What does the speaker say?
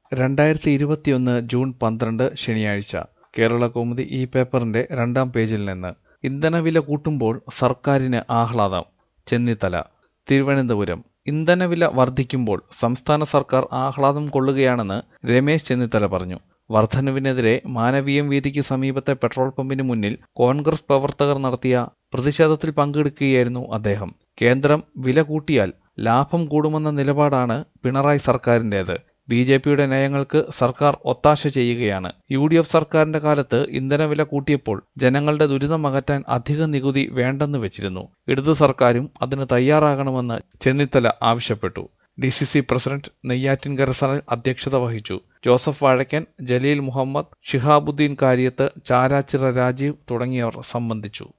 രണ്ടായിരത്തി ഇരുപത്തിയൊന്ന് ജൂൺ പന്ത്രണ്ട് ശനിയാഴ്ച കേരളകൗമുദി ഈ പേപ്പറിന്റെ രണ്ടാം പേജിൽ നിന്ന് ഇന്ധനവില കൂട്ടുമ്പോൾ സർക്കാരിന് ആഹ്ലാദം ചെന്നിത്തല തിരുവനന്തപുരം ഇന്ധനവില വർദ്ധിക്കുമ്പോൾ സംസ്ഥാന സർക്കാർ ആഹ്ലാദം കൊള്ളുകയാണെന്ന് രമേശ് ചെന്നിത്തല പറഞ്ഞു വർധനവിനെതിരെ മാനവീയം വീതിക്ക് സമീപത്തെ പെട്രോൾ പമ്പിന് മുന്നിൽ കോൺഗ്രസ് പ്രവർത്തകർ നടത്തിയ പ്രതിഷേധത്തിൽ പങ്കെടുക്കുകയായിരുന്നു അദ്ദേഹം കേന്ദ്രം വില കൂട്ടിയാൽ ലാഭം കൂടുമെന്ന നിലപാടാണ് പിണറായി സർക്കാരിൻ്റേത് ബി ജെ പിയുടെ നയങ്ങൾക്ക് സർക്കാർ ഒത്താശ ചെയ്യുകയാണ് യു ഡി എഫ് സർക്കാരിന്റെ കാലത്ത് ഇന്ധനവില കൂട്ടിയപ്പോൾ ജനങ്ങളുടെ ദുരിതം അകറ്റാൻ അധിക നികുതി വേണ്ടെന്ന് വെച്ചിരുന്നു ഇടതു സർക്കാരും അതിന് തയ്യാറാകണമെന്ന് ചെന്നിത്തല ആവശ്യപ്പെട്ടു D C C president Neyyattinkara Sanal അധ്യക്ഷത വഹിച്ചു ജോസഫ് വാഴക്കൻ ജലീൽ മുഹമ്മദ് ഷിഹാബുദ്ദീൻ കാര്യത്ത് ചാരാച്ചിറ രാജീവ് തുടങ്ങിയവർ സംബന്ധിച്ചു